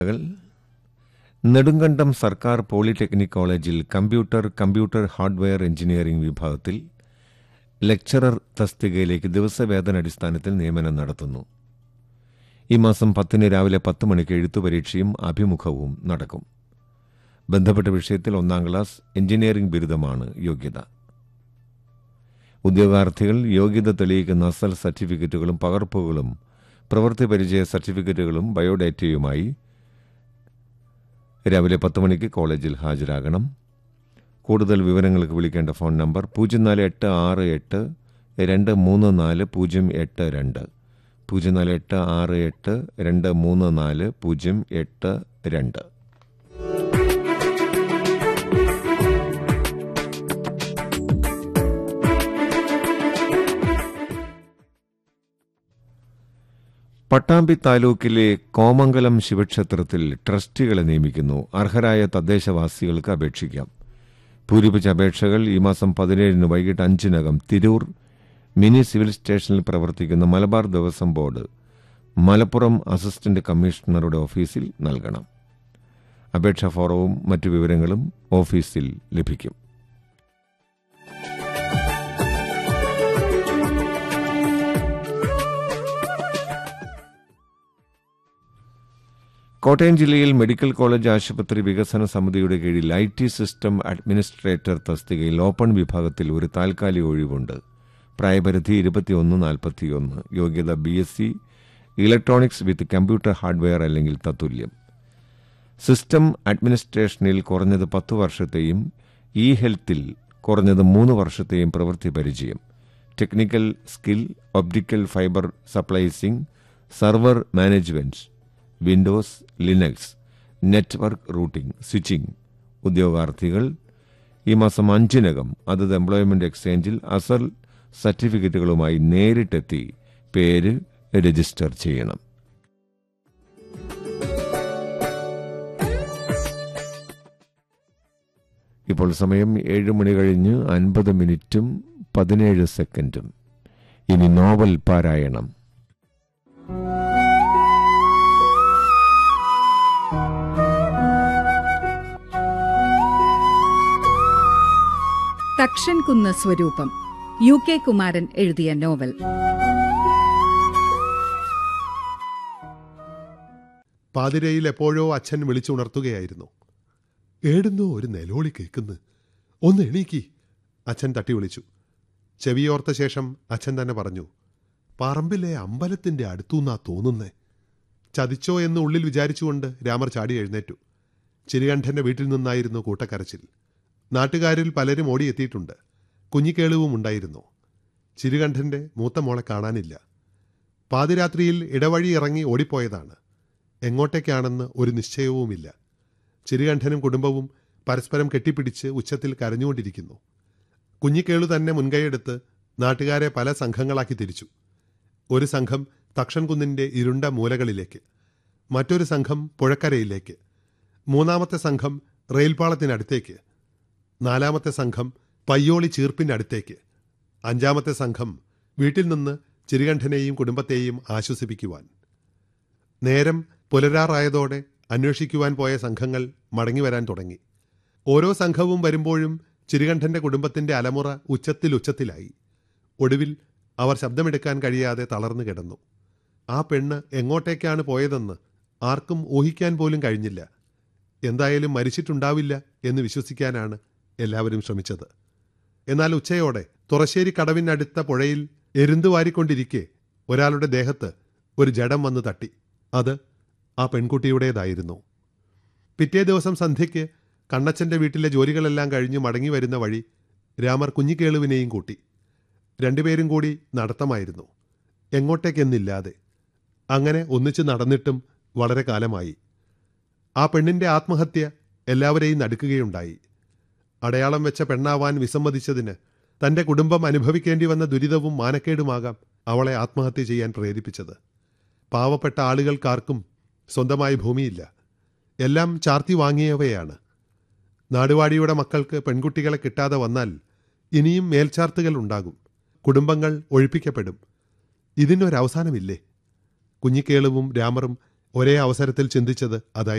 നെടുങ്കണ്ടം സർക്കാർ പോളിടെക്നിക് കോളേജിൽ computer computer hardware engineering വിഭാഗത്തിൽ ലെക്ചറർ തസ്തികയിലേക്ക് ദിവസവേതനടിസ്ഥാനത്തിൽ നിയമനം നടത്തുന്നു ഈ മാസം പത്തിന് രാവിലെ പത്ത് മണിക്ക് എഴുത്തു പരീക്ഷയും അഭിമുഖവും നടക്കും ബന്ധപ്പെട്ട വിഷയത്തിൽ ഒന്നാം ക്ലാസ് എഞ്ചിനീയറിംഗ് ബിരുദമാണ് യോഗ്യത ഉദ്യോഗാർത്ഥികൾ യോഗ്യത തെളിയിക്കുന്ന അസൽ സർട്ടിഫിക്കറ്റുകളും പകർപ്പുകളും പ്രവൃത്തി പരിചയ സർട്ടിഫിക്കറ്റുകളും ബയോഡേറ്റയുമായി രാവിലെ പത്ത് മണിക്ക് കോളേജിൽ ഹാജരാകണം കൂടുതൽ വിവരങ്ങൾക്ക് വിളിക്കേണ്ട ഫോൺ നമ്പർ പൂജ്യം നാല് എട്ട് ആറ് എട്ട് രണ്ട് മൂന്ന് നാല് പൂജ്യം എട്ട് രണ്ട് പൂജ്യം നാല് എട്ട് ആറ് എട്ട് രണ്ട് മൂന്ന് നാല് പൂജ്യം എട്ട് രണ്ട് പട്ടാമ്പി താലൂക്കിലെ കോമംഗലം ശിവക്ഷേത്രത്തിൽ ട്രസ്റ്റികളെ നിയമിക്കുന്നു അർഹരായ തദ്ദേശവാസികൾക്ക് അപേക്ഷിക്കാം പൂരിപ്പിച്ച അപേക്ഷകൾ ഈ മാസം പതിനേഴിന് വൈകിട്ട് അഞ്ചിനകം തിരൂർ മിനി സിവിൽ സ്റ്റേഷനിൽ പ്രവർത്തിക്കുന്ന മലബാർ ദേവസ്വം ബോർഡ് മലപ്പുറം അസിസ്റ്റന്റ് കമ്മീഷണറുടെ ഓഫീസിൽ നൽകണം അപേക്ഷാ ഫോറവും മറ്റു വിവരങ്ങളും ഓഫീസിൽ ലഭിക്കും കോട്ടയം ജില്ലയിൽ മെഡിക്കൽ കോളേജ് ആശുപത്രി വികസന സമിതിയുടെ കീഴിൽ ഐ ടി സിസ്റ്റം അഡ്മിനിസ്ട്രേറ്റർ തസ്തികയിൽ ഓപ്പൺ വിഭാഗത്തിൽ ഒരു താൽക്കാലിക ഒഴിവുണ്ട് പ്രായപരിധി ഇരുപത്തിയൊന്ന് നാൽപ്പത്തിയൊന്ന് യോഗ്യത B S C electronics with computer hardware അല്ലെങ്കിൽ തത്തുല്യം സിസ്റ്റം അഡ്മിനിസ്ട്രേഷനിൽ കുറഞ്ഞത് പത്ത് വർഷത്തെയും ഇ ഹെൽത്തിൽ കുറഞ്ഞത് മൂന്ന് വർഷത്തെയും പ്രവൃത്തി പരിചയം technical skill optical fibre splicing server management Windows Linux network routing switching ഉദ്യോഗാർത്ഥികൾ ഈ മാസം അഞ്ചിനകം അതത് എംപ്ലോയ്മെന്റ് എക്സ്ചേഞ്ചിൽ അസൽ സർട്ടിഫിക്കറ്റുകളുമായി നേരിട്ടെത്തി പേര് രജിസ്റ്റർ ചെയ്യണം ഇപ്പോൾ സമയം ഏഴ് മണി കഴിഞ്ഞ് അൻപത് മിനിറ്റും പതിനേഴ് സെക്കൻഡും ഇനി നോവൽ പാരായണം തക്ഷൻ കുന്ന് സ്വരൂപം യു കെ കുമാരൻ എഴുതിയ നോവൽ പാതിരയിൽ എപ്പോഴോ അച്ഛൻ വിളിച്ചുണർത്തുകയായിരുന്നു ഏടുന്നോ ഒരു നിലോളി കേൾക്കുന്നു ഒന്ന് എണീക്കി അച്ഛൻ തട്ടി വിളിച്ചു ചെവിയോർത്ത ശേഷം അച്ഛൻ തന്നെ പറഞ്ഞു പറമ്പിലെ അമ്പലത്തിന്റെ അടുത്തുനിന്നാ തോന്നുന്നേ ചതിച്ചോ എന്ന് ഉള്ളിൽ വിചാരിച്ചുകൊണ്ട് രാമർ ചാടി എഴുന്നേറ്റു ചിരികണ്ഠന്റെ വീട്ടിൽ നിന്നായിരുന്നു കൂട്ടക്കരച്ചിൽ നാട്ടുകാരിൽ പലരും ഓടിയെത്തിയിട്ടുണ്ട് കുഞ്ഞിക്കേളുവും ഉണ്ടായിരുന്നു ചിരുകണ്ഠന്റെ മൂത്ത മോളെ കാണാനില്ല പാതിരാത്രിയിൽ ഇടവഴി ഇറങ്ങി ഓടിപ്പോയതാണ് എങ്ങോട്ടേക്കാണെന്ന് ഒരു നിശ്ചയവുമില്ല ചിരുകണ്ഠനും കുടുംബവും പരസ്പരം കെട്ടിപ്പിടിച്ച് ഉച്ചത്തിൽ കരഞ്ഞുകൊണ്ടിരിക്കുന്നു കുഞ്ഞിക്കേളു തന്നെ മുൻകൈയെടുത്ത് നാട്ടുകാരെ പല സംഘങ്ങളാക്കി തിരിച്ചു ഒരു സംഘം തക്ഷൻകുന്നിന്റെ ഇരുണ്ട മൂലകളിലേക്ക് മറ്റൊരു സംഘം പുഴക്കരയിലേക്ക് മൂന്നാമത്തെ സംഘം റെയിൽപാളത്തിനടുത്തേക്ക് നാലാമത്തെ സംഘം പയ്യോളി ചീർപ്പിനടുത്തേക്ക് അഞ്ചാമത്തെ സംഘം വീട്ടിൽ നിന്ന് ചിരുകണ്ഠനെയും കുടുംബത്തെയും ആശ്വസിപ്പിക്കുവാൻ നേരം പുലരാറായതോടെ അന്വേഷിക്കുവാൻ പോയ സംഘങ്ങൾ മടങ്ങിവരാൻ തുടങ്ങി ഓരോ സംഘവും വരുമ്പോഴും ചിരുകണ്ഠന്റെ കുടുംബത്തിന്റെ അലമുറ ഉച്ചത്തിൽ ഉച്ചത്തിലായി ഒടുവിൽ അവർ ശബ്ദമെടുക്കാൻ കഴിയാതെ തളർന്നു കിടന്നു ആ പെണ്ണ് എങ്ങോട്ടേക്കാണ് പോയതെന്ന് ആർക്കും ഊഹിക്കാൻ പോലും കഴിഞ്ഞില്ല എന്തായാലും മരിച്ചിട്ടുണ്ടാവില്ല എന്ന് വിശ്വസിക്കാനാണ് എല്ലാവരും ശ്രമിച്ചത് എന്നാൽ ഉച്ചയോടെ തുറശ്ശേരി കടവിനടുത്ത പുഴയിൽ എരുന്ത് വാരിക്കൊണ്ടിരിക്കെ ഒരാളുടെ ദേഹത്ത് ഒരു ജഡം വന്ന് തട്ടി അത് ആ പെൺകുട്ടിയുടേതായിരുന്നു പിറ്റേ ദിവസം സന്ധ്യയ്ക്ക് കണ്ണച്ചന്റെ വീട്ടിലെ ജോലികളെല്ലാം കഴിഞ്ഞ് മടങ്ങി വരുന്ന വഴി രാമർ കുഞ്ഞിക്കേളുവിനെയും കൂട്ടി രണ്ടുപേരും കൂടി നടത്തമായിരുന്നു എങ്ങോട്ടേക്കെന്നില്ലാതെ അങ്ങനെ ഒന്നിച്ച് നടന്നിട്ടും വളരെ കാലമായി ആ പെണ്ണിന്റെ ആത്മഹത്യ എല്ലാവരെയും നടുക്കുകയുണ്ടായി അടയാളം വെച്ച പെണ്ണാവാൻ വിസമ്മതിച്ചതിന് തന്റെ കുടുംബം അനുഭവിക്കേണ്ടി വന്ന ദുരിതവും മാനക്കേടുമാകാം അവളെ ആത്മഹത്യ ചെയ്യാൻ പ്രേരിപ്പിച്ചത് പാവപ്പെട്ട ആളുകൾക്കാർക്കും സ്വന്തമായി ഭൂമിയില്ല എല്ലാം ചാർത്തി വാങ്ങിയവയാണ് നാടുവാടിയുടെ മക്കൾക്ക് പെൺകുട്ടികളെ കിട്ടാതെ വന്നാൽ ഇനിയും മേൽച്ചാർത്തുകൾ ഉണ്ടാകും കുടുംബങ്ങൾ ഒഴിപ്പിക്കപ്പെടും ഇതിനൊരവസാനമില്ലേ കുഞ്ഞിക്കേളുവും രാമറും ഒരേ അവസരത്തിൽ ചിന്തിച്ചത് അതായിരുന്നു